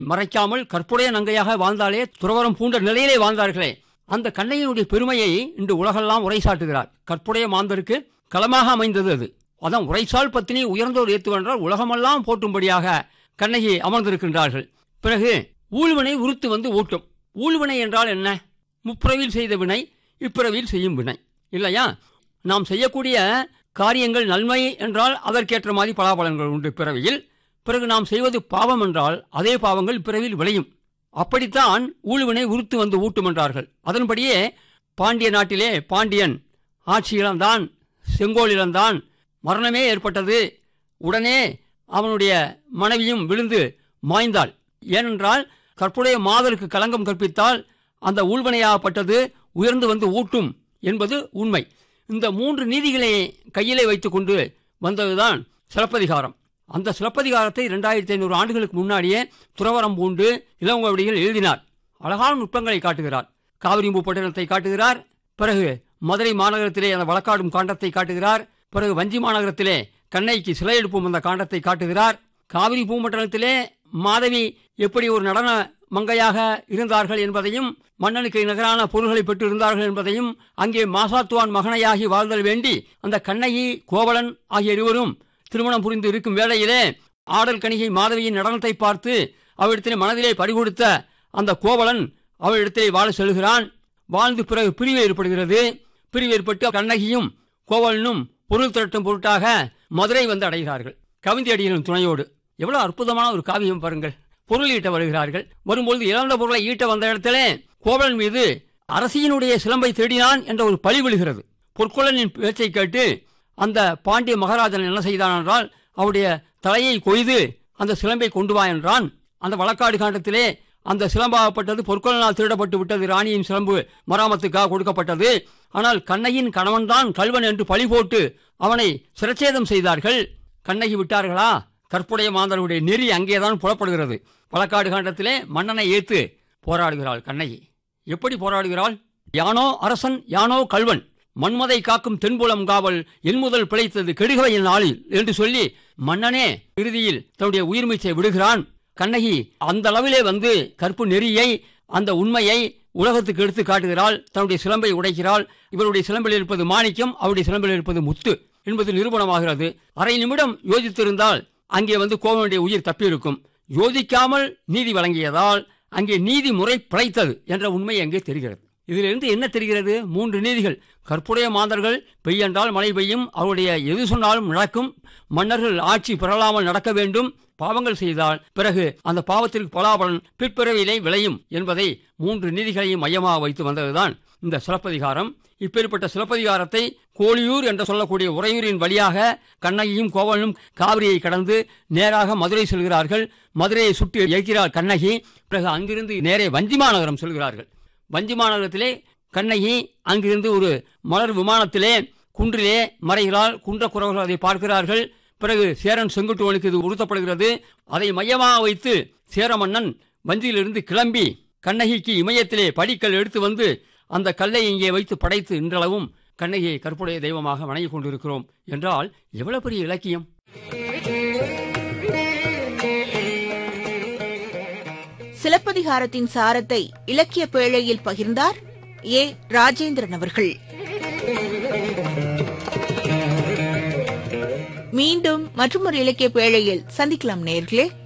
மறைக்காமல் கற்புடைய நங்கையாக வாழ்ந்தாலே துறவரம் பூண்ட நிலையிலே வாழ்ந்தார்களே அந்த கண்ணையினுடைய பெருமையை இன்று உலகெல்லாம் உரைசாட்டுகிறார் கற்புடைய மாந்தருக்கு களமாக அமைந்தது அது அதான் உரைசால் பத்தினி உயர்ந்தோர் ஏத்துவென்றால் உலகமெல்லாம் போட்டும்படியாக கண்ணகி அமர்ந்திருக்கின்றார்கள் பிறகு ஊழ்வினை உருத்து வந்து ஊட்டும் ஊழ்வினை என்றால் என்ன முப்பிறவில் செய்த வினை இப்பிறவியில் செய்யும் வினை இல்லையா நாம் செய்யக்கூடிய காரியங்கள் நன்மை என்றால் அதற்கேற்ற மாதிரி பலாபலன்கள் உண்டு பிறவியில் பிறகு நாம் செய்வது பாவம் என்றால் அதே பாவங்கள் பிறவியில் விளையும் அப்படித்தான் ஊழ்வினை உருத்து வந்து ஊட்டும் என்றார்கள் அதன்படியே பாண்டிய நாட்டிலே பாண்டியன் ஆட்சி இழந்தான் செங்கோல் இழந்தான் மரணமே ஏற்பட்டது உடனே அவனுடைய மனைவியும் விழுந்து மாய்ந்தாள் ஏனென்றால் கற்புடைய மாதருக்கு களங்கம் கற்பித்தால் அந்த ஊழ்வனையாகப்பட்டது உயர்ந்து வந்து ஊட்டும் என்பது உண்மை இந்த மூன்று நீதிகளை கையிலே வைத்துக்கொண்டு வந்ததுதான் சிலப்பதிகாரம் அந்த சிலப்பதிகாரத்தை இரண்டாயிரத்தி ஐநூறு ஆண்டுகளுக்கு முன்னாடியே துறவரம் பூண்டு இளங்கோவடிகள் எழுதினார் அழகான நுட்பங்களை காட்டுகிறார் காவிரி பூப்பட்டினத்தை காட்டுகிறார் பிறகு மதுரை மாநகரத்திலே அந்த வழக்காடும் காண்டத்தை காட்டுகிறார் பிறகு வஞ்சி மாநகரத்திலே கண்ணைக்கு சிலை எழுப்பும் அந்த காண்டத்தை காட்டுகிறார் காவிரி பூமண்டலத்திலே மாதவி எப்படி ஒரு நடன மங்கையாக இருந்தார்கள் என்பதையும் மன்னனுக்கு நிகரான பொருள்களை பெற்றிருந்தார்கள் என்பதையும் அங்கே மாசாத்துவான் மகனையாகி வாழ்தல் வேண்டி அந்த கண்ணகி கோவலன் ஆகிய இருவரும் திருமணம் புரிந்து இருக்கும் வேளையிலே ஆடல் கணிகை மாதவியின் நடனத்தை பார்த்து அவரிடத்திலே மனதிலே பறிகொடுத்த அந்த கோவலன் அவரிடத்திலே வாழ செல்கிறான் வாழ்ந்து பிறகு பிரிவு ஏற்படுகிறது பிரிவு ஏற்பட்டு கண்ணகியும் கோவலனும் பொருள் திரட்டும் பொருட்டாக மதுரை வந்து அடைகிறார்கள் கவிந்தி அடிகளின் துணையோடு எவ்வளவு அற்புதமான ஒரு காவியம் பாருங்கள் பொருள் ஈட்ட வருகிறார்கள் வரும்பொழுது இழந்த பொருளை ஈட்ட வந்த இடத்திலே கோவலன் மீது அரசியினுடைய சிலம்பை தேடினான் என்ற ஒரு பழி விழுகிறது பொற்கொள்ளனின் பேச்சை கேட்டு அந்த பாண்டிய மகாராஜன் என்ன செய்தான் என்றால் அவருடைய தலையை கொய்து அந்த சிலம்பை கொண்டு வா என்றான் அந்த வழக்காடு காண்டத்திலே அந்த சிலம்பாகப்பட்டது பொற்கொள்ளனால் திருடப்பட்டு விட்டது ராணியின் சிலம்பு மராமத்துக்காக கொடுக்கப்பட்டது ஆனால் கண்ணையின் கணவன்தான் கல்வன் என்று பழி போட்டு அவனை சிரச்சேதம் செய்தார்கள் கண்ணகி விட்டார்களா கற்புடைய மாந்தருடைய நெறி அங்கேதான் புலப்படுகிறது வழக்காடு காண்டத்திலே மன்னனை ஏத்து போராடுகிறாள் கண்ணகி எப்படி போராடுகிறாள் யானோ அரசன் யானோ கல்வன் மன்மதை காக்கும் தென்புலம் காவல் என் முதல் பிழைத்தது கெடுகவை என் நாளில் என்று சொல்லி மன்னனே இறுதியில் தன்னுடைய உயிர்மீச்சை விடுகிறான் கண்ணகி அந்த அளவிலே வந்து கற்பு நெறியை அந்த உண்மையை உலகத்துக்கு எடுத்து காட்டுகிறாள் தன்னுடைய சிலம்பை உடைக்கிறாள் இவருடைய சிலம்பில் இருப்பது மாணிக்கம் அவருடைய சிலம்பில் இருப்பது முத்து என்பது நிரூபணமாகிறது அரை நிமிடம் யோசித்திருந்தால் அங்கே வந்து கோவனுடைய உயிர் தப்பியிருக்கும் யோசிக்காமல் நீதி வழங்கியதால் அங்கே நீதி முறை பிழைத்தது என்ற உண்மை அங்கே தெரிகிறது இதிலிருந்து என்ன தெரிகிறது மூன்று நீதிகள் கற்புடைய மாந்தர்கள் பெய்யென்றால் மழை பெய்யும் அவருடைய எது சொன்னாலும் நடக்கும் மன்னர்கள் ஆட்சி பெறலாமல் நடக்க வேண்டும் பாவங்கள் செய்தால் பிறகு அந்த பாவத்திற்கு பலாபலன் பிற்பிறவிலே விளையும் என்பதை மூன்று நீதிகளையும் மையமாக வைத்து வந்ததுதான் இந்த சிலப்பதிகாரம் இப்பேற்பட்ட சிலப்பதிகாரத்தை கோழியூர் என்று சொல்லக்கூடிய உறையூரின் வழியாக கண்ணகியும் கோவலனும் காவிரியை கடந்து நேராக மதுரை செல்கிறார்கள் மதுரையை சுற்றி இயக்கிறார் கண்ணகி பிறகு அங்கிருந்து நேரே வஞ்சி மாநகரம் செல்கிறார்கள் வஞ்சி மாநகரத்திலே கண்ணகி அங்கிருந்து ஒரு மலர் விமானத்திலே குன்றிலே மறைகிறாள் குன்ற குறவர்கள் அதை பார்க்கிறார்கள் பிறகு சேரன் செங்குட்டுவனுக்கு இது உறுத்தப்படுகிறது அதை மையமாக வைத்து சேர மன்னன் வஞ்சியிலிருந்து கிளம்பி கண்ணகிக்கு இமயத்திலே படிக்கல் எடுத்து வந்து அந்த கல்லை இங்கே வைத்து படைத்து இன்றளவும் கண்ணகியை கற்புடைய தெய்வமாக வணங்கிக் கொண்டிருக்கிறோம் என்றால் எவ்வளவு பெரிய இலக்கியம் சிலப்பதிகாரத்தின் சாரத்தை இலக்கிய பேழையில் பகிர்ந்தார் ஏ ராஜேந்திரன் அவர்கள் மீண்டும் மற்றொரு இலக்கிய பேழையில் சந்திக்கலாம் நேர்களே